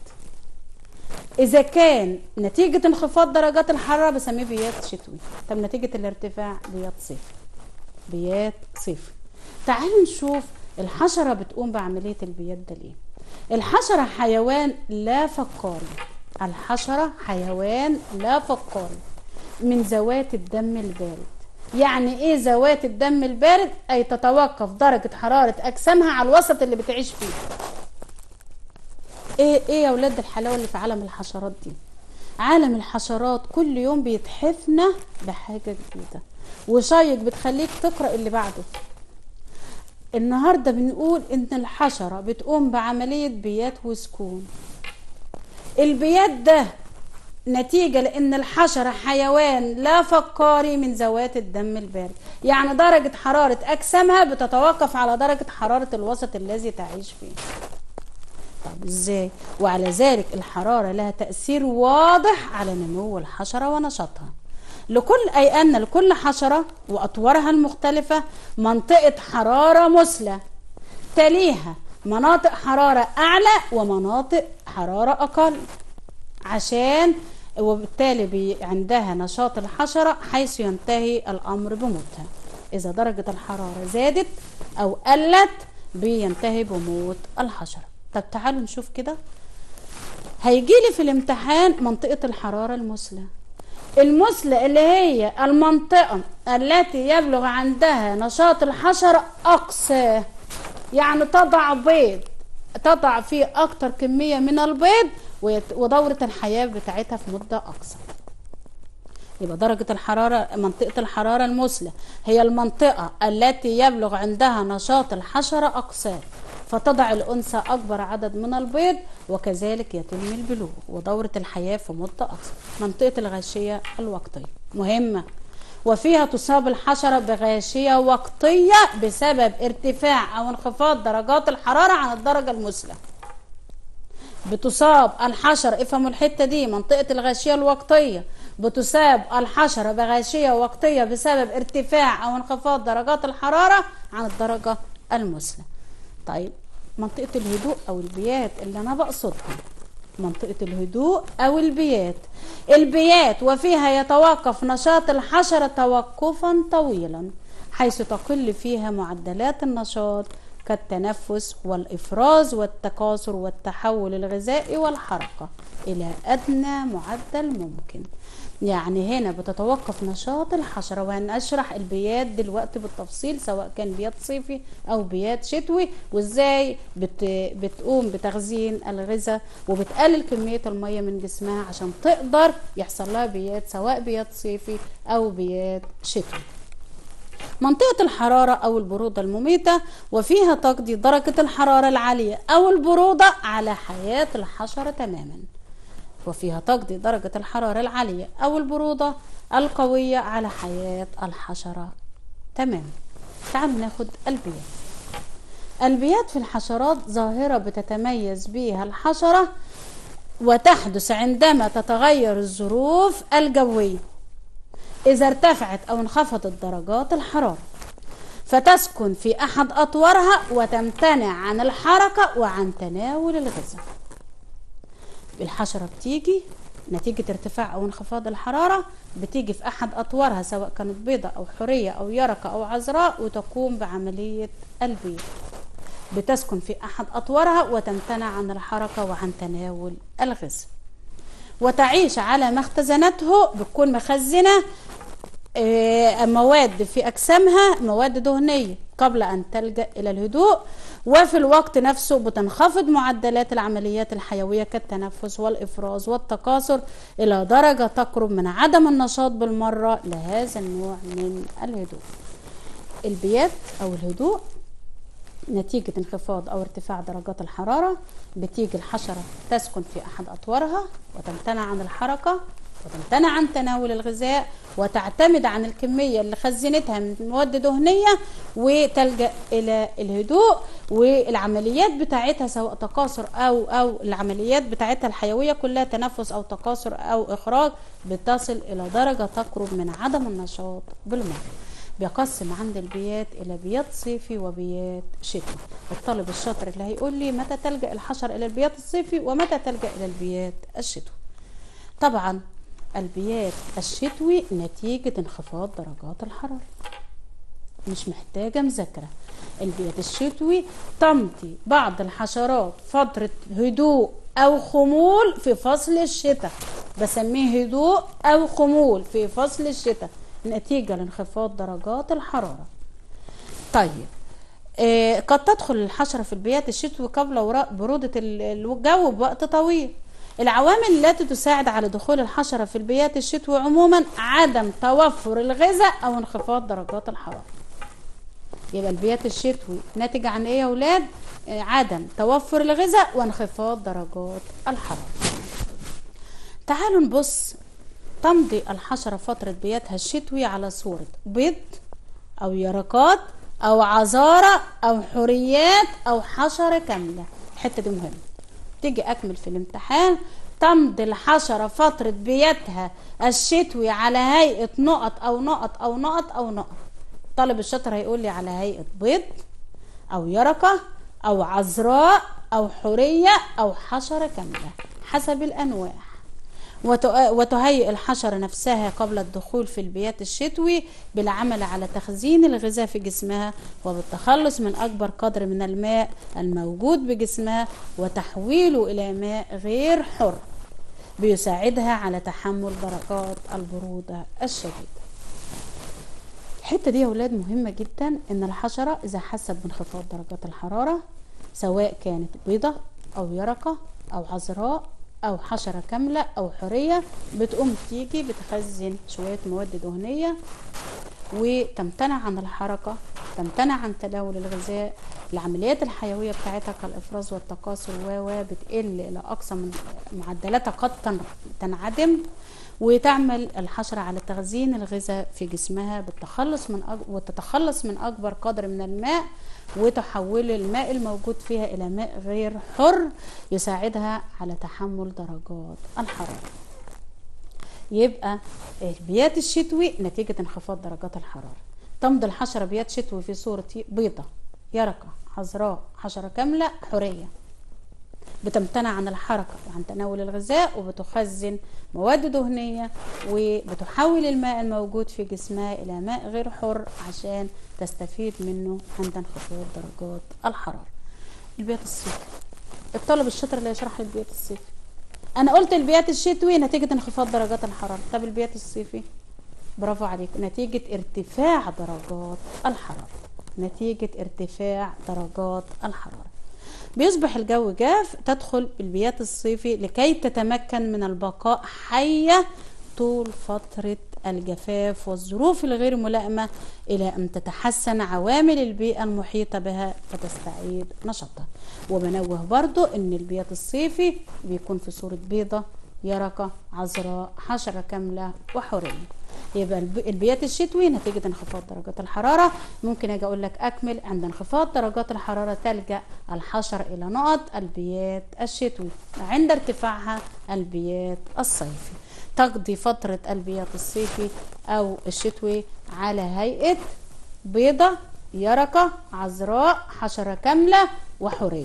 S1: اذا كان نتيجة انخفاض درجات الحرارة بسميه بيات شتوي طب نتيجة الارتفاع بيات صيف بيات صيف تعالوا نشوف الحشرة بتقوم بعملية البيات ده ليه الحشرة حيوان لا فقاري الحشرة حيوان لا فقاري من ذوات الدم البارد يعني ايه ذوات الدم البارد اي تتوقف درجة حرارة اجسامها على الوسط اللي بتعيش فيه ايه ايه يا ولاد الحلاوة اللي في عالم الحشرات دي عالم الحشرات كل يوم بيتحفنا بحاجة جديدة وشيق بتخليك تقرأ اللي بعده النهاردة بنقول ان الحشرة بتقوم بعملية بيات وسكون البيات ده نتيجة لأن الحشرة حيوان لا فقاري من ذوات الدم البارد يعني درجة حرارة أجسامها بتتوقف على درجة حرارة الوسط الذي تعيش فيه طب ازاي وعلى ذلك الحرارة لها تأثير واضح على نمو الحشرة ونشاطها لكل أي أن لكل حشرة وأطوارها المختلفة منطقة حرارة مثلى تليها مناطق حرارة أعلى ومناطق حرارة أقل عشان وبالتالي بي عندها نشاط الحشرة حيث ينتهي الأمر بموتها إذا درجة الحرارة زادت أو قلت بينتهي بموت الحشرة طب تعالوا نشوف كده هيجيلي في الامتحان منطقة الحرارة المثلى المثلى اللي هي المنطقة التي يبلغ عندها نشاط الحشرة أقصى يعني تضع بيض تضع فيه أكتر كمية من البيض ودورة الحياة بتاعتها في مدة أقصى يبقى درجة الحرارة منطقة الحرارة المثلى هي المنطقة التي يبلغ عندها نشاط الحشرة أقصاه فتضع الأنثى أكبر عدد من البيض وكذلك يتم البلوغ ودورة الحياة في مدة أقصى منطقة الغاشية الوقتية مهمة وفيها تصاب الحشرة بغاشية وقتية بسبب ارتفاع أو انخفاض درجات الحرارة عن الدرجة المثلى بتصاب الحشرة افهموا الحتة دي منطقة الغاشية الوقتية بتصاب الحشرة بغاشية وقتية بسبب ارتفاع أو انخفاض درجات الحرارة عن الدرجة المثلى طيب منطقة الهدوء أو البيات اللي أنا بقصدها منطقة الهدوء أو البيات البيات وفيها يتوقف نشاط الحشرة توقفا طويلا حيث تقل فيها معدلات النشاط كالتنفس والإفراز والتكاثر والتحول الغذائي والحركة إلى أدنى معدل ممكن يعني هنا بتتوقف نشاط الحشرة وهنشرح البيات دلوقتي بالتفصيل سواء كان بيات صيفي أو بيات شتوي وإزاي بت بتقوم بتخزين الغذاء وبتقلل كمية المية من جسمها عشان تقدر يحصل لها بيات سواء بيات صيفي أو بيات شتوي منطقة الحرارة أو البرودة المميتة وفيها تقضي درجة الحرارة العالية أو البرودة على حياة الحشرة تماما وفيها تقضي درجة الحرارة العالية أو البرودة القوية على حياة الحشرة تماما تعالوا ناخد البيات البيات في الحشرات ظاهرة بتتميز بها الحشرة وتحدث عندما تتغير الظروف الجوية إذا ارتفعت أو انخفضت درجات الحرارة فتسكن في أحد أطوارها وتمتنع عن الحركة وعن تناول الغذاء الحشرة بتيجي نتيجة ارتفاع أو انخفاض الحرارة بتيجي في أحد أطوارها سواء كانت بيضة أو حورية أو يرقة أو عذراء وتقوم بعملية البيض بتسكن في أحد أطوارها وتمتنع عن الحركة وعن تناول الغذاء وتعيش على ما اختزنته بتكون مخزنة آه، مواد في أجسامها مواد دهنية قبل أن تلجأ إلى الهدوء وفي الوقت نفسه بتنخفض معدلات العمليات الحيوية كالتنفس والإفراز والتكاثر إلى درجة تقرب من عدم النشاط بالمرة لهذا النوع من الهدوء البيات أو الهدوء نتيجة انخفاض أو ارتفاع درجات الحرارة بتيجي الحشرة تسكن في أحد أطوارها وتمتنع عن الحركة وتمتنع عن تناول الغذاء وتعتمد عن الكمية اللي خزنتها من مواد دهنية وتلجأ إلى الهدوء والعمليات بتاعتها سواء تكاثر أو أو العمليات بتاعتها الحيوية كلها تنفس أو تكاثر أو إخراج بتصل إلى درجة تقرب من عدم النشاط بالمرة بيقسم عند البيات الى بيات صيفي وبيات شتوي الطالب الشاطر اللي هيقول لي متى تلجا الحشر الى البيات الصيفي ومتى تلجا الى البيات الشتوي طبعا البيات الشتوي نتيجه انخفاض درجات الحراره مش محتاجه مذاكره البيات الشتوي تمضي بعض الحشرات فتره هدوء او خمول في فصل الشتاء بسميه هدوء او خمول في فصل الشتاء نتيجة لانخفاض درجات الحرارة طيب آه قد تدخل الحشرة في البيات الشتوي قبل وراء برودة ال- الجو بوقت طويل العوامل التي تساعد على دخول الحشرة في البيات الشتوي عموما عدم توفر الغذاء أو انخفاض درجات الحرارة يبقى البيات الشتوي ناتج عن ايه يا ولاد آه، عدم توفر الغذاء وانخفاض درجات الحرارة تعالوا نبص تمضي الحشرة فترة بياتها الشتوي على صورة بيض أو يرقات أو عذارة أو حوريات أو حشرة كاملة الحتة دي مهمة تيجي أكمل في الامتحان تمضي الحشرة فترة بياتها الشتوي على هيئة نقط أو نقط أو نقط أو نقط الطالب الشاطر هيقول لي على هيئة بيض أو يرقة أو عذراء أو حورية أو حشرة كاملة حسب الأنواع وت- وتهيئ الحشرة نفسها قبل الدخول في البيات الشتوي بالعمل على تخزين الغذاء في جسمها وبالتخلص من أكبر قدر من الماء الموجود بجسمها وتحويله إلى ماء غير حر بيساعدها على تحمل درجات البرودة الشديدة الحتة دي يا ولاد مهمة جدا ان الحشرة اذا حست بانخفاض درجات الحرارة سواء كانت بيضة او يرقة او عذراء او حشرة كاملة او حورية بتقوم تيجي بتخزن شوية مواد دهنية وتمتنع عن الحركة تمتنع عن تناول الغذاء العمليات الحيوية بتاعتها كالإفراز والتكاثر و و بتقل إلى أقصى من معدلاتها قد تن- تنعدم وتعمل الحشرة على تخزين الغذاء في جسمها بالتخلص من أج... وتتخلص من أكبر قدر من الماء وتحول الماء الموجود فيها إلى ماء غير حر يساعدها على تحمل درجات الحرارة يبقى البيات الشتوي نتيجة انخفاض درجات الحرارة تمضي الحشرة بيات شتوي في صورة بيضة يرقة حذراء حشرة كاملة حورية بتمتنع عن الحركة وعن تناول الغذاء وبتخزن مواد دهنية وبتحول الماء الموجود في جسمها إلى ماء غير حر عشان تستفيد منه عند انخفاض درجات الحرارة البيات الصيفي الطالب الشاطر اللي يشرح لي البيات الصيفي انا قلت البيات الشتوي نتيجة انخفاض درجات الحرارة طب البيات الصيفي برافو عليك نتيجة ارتفاع درجات الحرارة نتيجة ارتفاع درجات الحرارة بيصبح الجو جاف تدخل البيات الصيفي لكي تتمكن من البقاء حية طول فترة الجفاف والظروف الغير ملائمة إلى أن تتحسن عوامل البيئة المحيطة بها فتستعيد نشاطها وبنوه برضو أن البيات الصيفي بيكون في صورة بيضة يرقة عذراء حشرة كاملة وحورية يبقى البيات الشتوي نتيجة انخفاض درجات الحرارة ممكن اجي اقول لك اكمل عند انخفاض درجات الحرارة تلجأ الحشر الى نقط البيات الشتوي عند ارتفاعها البيات الصيفي تقضي فترة البيات الصيفي او الشتوي على هيئة بيضة يرقة عذراء حشرة كاملة وحورية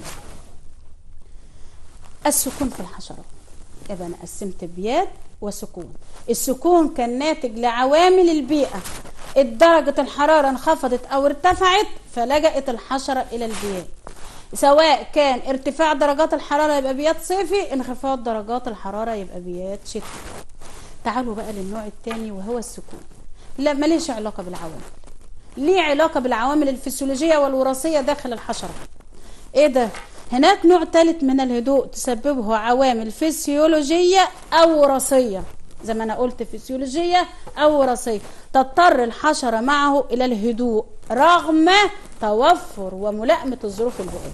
S1: السكون في الحشرات يبقى انا قسمت بيات وسكون السكون كان ناتج لعوامل البيئة درجة الحرارة انخفضت او ارتفعت فلجأت الحشرة الى البيات سواء كان ارتفاع درجات الحرارة يبقى بيات صيفي انخفاض درجات الحرارة يبقى بيات شتوي تعالوا بقى للنوع الثاني وهو السكون لا ماليش علاقة بالعوامل ليه علاقة بالعوامل الفسيولوجية والوراثية داخل الحشرة ايه ده هناك نوع ثالث من الهدوء تسببه عوامل فسيولوجية أو وراثية زي ما أنا قلت فسيولوجية أو وراثية تضطر الحشرة معه إلى الهدوء رغم توفر وملائمة الظروف البيئية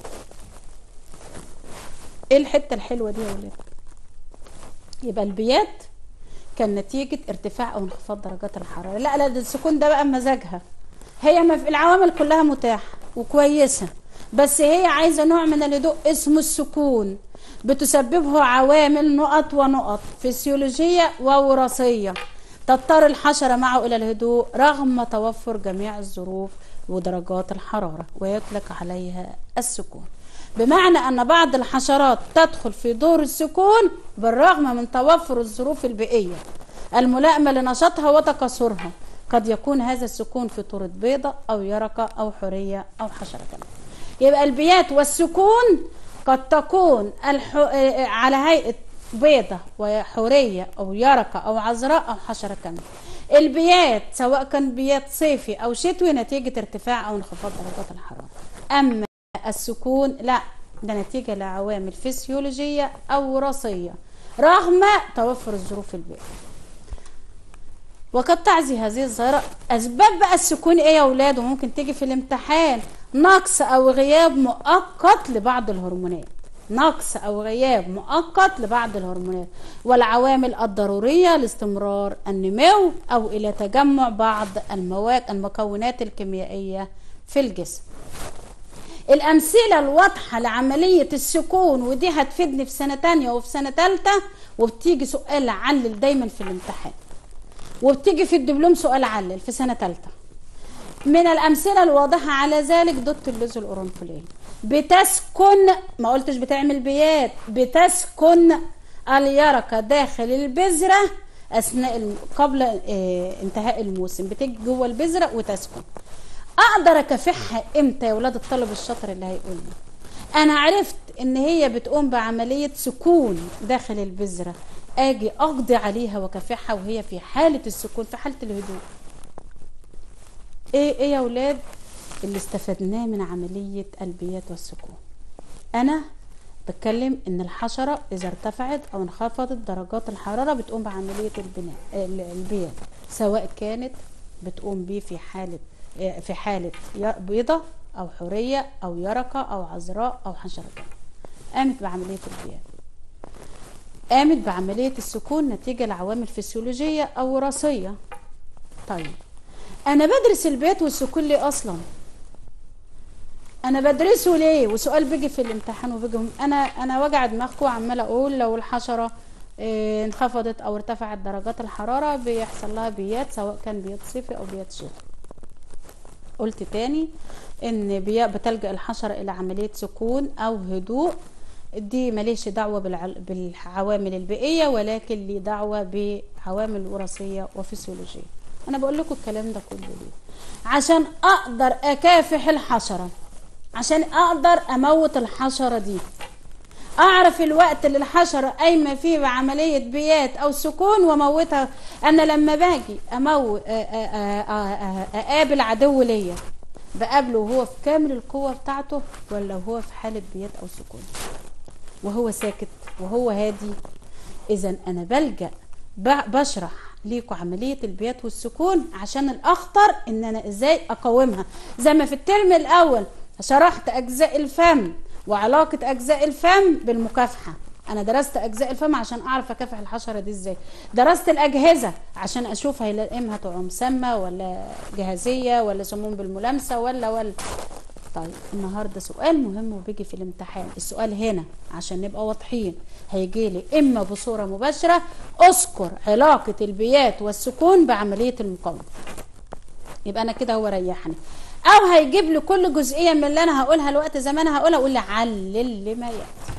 S1: إيه الحتة الحلوة دي يا ولاد يبقى البيات كان نتيجة ارتفاع أو انخفاض درجات الحرارة لا لا ده السكون ده بقى مزاجها هي ما في العوامل كلها متاحة وكويسة بس هي عايزة نوع من الهدوء اسمه السكون بتسببه عوامل نقط ونقط فسيولوجية ووراثية تضطر الحشرة معه إلى الهدوء رغم توفر جميع الظروف ودرجات الحرارة ويطلق عليها السكون بمعنى أن بعض الحشرات تدخل في دور السكون بالرغم من توفر الظروف البيئية الملائمة لنشاطها وتكاثرها قد يكون هذا السكون في طورة بيضة أو يرقة أو حورية أو حشرة كمان يبقى البيات والسكون قد تكون الح... على هيئة بيضة وحورية أو يرقة أو عذراء أو حشرة كاملة البيات سواء كان بيات صيفي أو شتوي نتيجة ارتفاع أو انخفاض درجات الحرارة أما السكون لا ده نتيجة لعوامل فسيولوجية أو وراثية رغم توفر الظروف البيئية وقد تعزي هذه الظاهرة أسباب بقى السكون إيه يا أولاد وممكن تيجي في الامتحان نقص أو غياب مؤقت لبعض الهرمونات نقص أو غياب مؤقت لبعض الهرمونات والعوامل الضرورية لاستمرار النمو أو إلى تجمع بعض المواد المكونات الكيميائية في الجسم الأمثلة الواضحة لعملية السكون ودي هتفيدني في سنة تانية وفي سنة تالتة وبتيجي سؤال علل دايما في الامتحان وبتيجي في الدبلوم سؤال علل في سنة تالتة من الأمثلة الواضحة على ذلك دوت اللوز القرنفلين بتسكن ما قلتش بتعمل بيات بتسكن اليرقة داخل البذرة أثناء الم... قبل اه انتهاء الموسم بتيجي جوه البذرة وتسكن أقدر أكافحها إمتى يا ولاد الطالب الشاطر اللي هيقول لي أنا عرفت إن هي بتقوم بعملية سكون داخل البذرة اجي اقضي عليها واكافحها وهي في حاله السكون في حاله الهدوء ايه ايه يا ولاد اللي استفدناه من عمليه البيات والسكون انا بتكلم ان الحشره اذا ارتفعت او انخفضت درجات الحراره بتقوم بعمليه البناء البيات سواء كانت بتقوم بيه في حاله في حاله بيضه او حوريه او يرقه او عذراء او حشره قامت بعمليه البيات قامت بعملية السكون نتيجة لعوامل فسيولوجية أو وراثية طيب أنا بدرس البيت والسكون ليه أصلا أنا بدرسه ليه وسؤال بيجي في الامتحان وبيجي أنا أنا وجع دماغكم وعمالة أقول لو الحشرة اه انخفضت أو ارتفعت درجات الحرارة بيحصل لها بيات سواء كان بيات صيفي أو بيات شتوي قلت تاني ان بتلجأ الحشرة الى عملية سكون او هدوء دي ماليش دعوة بالع- بالعوامل البيئية ولكن لي دعوة بعوامل وراثية وفسيولوجية أنا بقول لكم الكلام ده كله ليه عشان أقدر أكافح الحشرة عشان أقدر أموت الحشرة دي اعرف الوقت اللي الحشره قايمه فيه بعمليه بيات او سكون واموتها انا لما باجي اموت اقابل عدو ليا بقابله وهو في كامل القوه بتاعته ولا هو في حاله بيات او سكون وهو ساكت وهو هادي اذا انا بلجا ب- بشرح ليكوا عمليه البيات والسكون عشان الاخطر ان انا ازاي اقاومها زي ما في الترم الاول شرحت اجزاء الفم وعلاقه اجزاء الفم بالمكافحه انا درست اجزاء الفم عشان اعرف اكافح الحشره دي ازاي درست الاجهزه عشان اشوف هيلائمها طعم سامه ولا جهازيه ولا سموم بالملامسه ولا ولا طيب النهارده سؤال مهم وبيجي في الامتحان السؤال هنا عشان نبقى واضحين هيجي لي اما بصوره مباشره اذكر علاقه البيات والسكون بعمليه المقاومه يبقى انا كده هو ريحني او هيجيب لي كل جزئيه من اللي انا هقولها الوقت زي ما انا هقولها اقول لي علل لما ياتي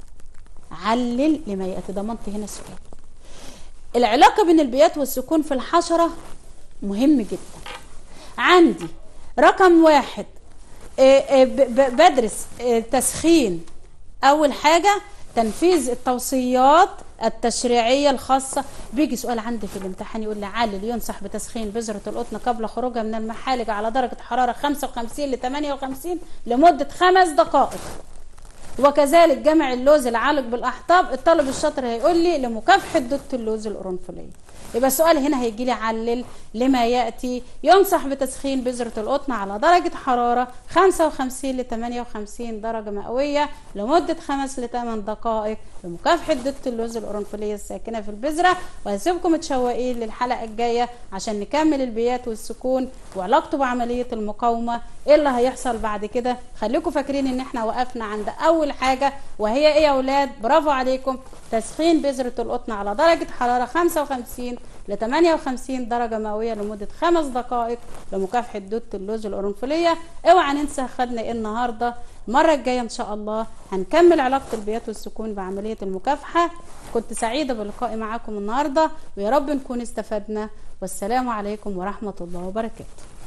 S1: علل لما ياتي ضمنت هنا السؤال العلاقه بين البيات والسكون في الحشره مهم جدا عندي رقم واحد آه، آه، ب- ب- بدرس آه، تسخين اول حاجه تنفيذ التوصيات التشريعيه الخاصه بيجي سؤال عندي في الامتحان يقول لي علل ينصح بتسخين بذره القطن قبل خروجها من المحالج على درجه حراره 55 ل 58 لمده خمس دقائق وكذلك جمع اللوز العالق بالاحطاب الطالب الشاطر هيقول لي لمكافحه دوت اللوز القرنفليه يبقى السؤال هنا هيجي لي علل لما ياتي ينصح بتسخين بذره القطن على درجه حراره 55 ل 58 درجه مئويه لمده 5 ل 8 دقائق لمكافحه دوت اللوز القرنفليه الساكنه في البذره وهسيبكم متشوقين للحلقه الجايه عشان نكمل البيات والسكون وعلاقته بعمليه المقاومه ايه اللي هيحصل بعد كده خليكم فاكرين ان احنا وقفنا عند اول حاجه وهي ايه يا اولاد برافو عليكم تسخين بذره القطن على درجه حراره 55 ل 58 درجه مئويه لمده خمس دقائق لمكافحه دوت اللوز القرنفليه اوعى ننسى خدنا ايه النهارده المره الجايه ان شاء الله هنكمل علاقه البيات والسكون بعمليه المكافحه كنت سعيده بلقائي معاكم النهارده ويا رب نكون استفدنا والسلام عليكم ورحمه الله وبركاته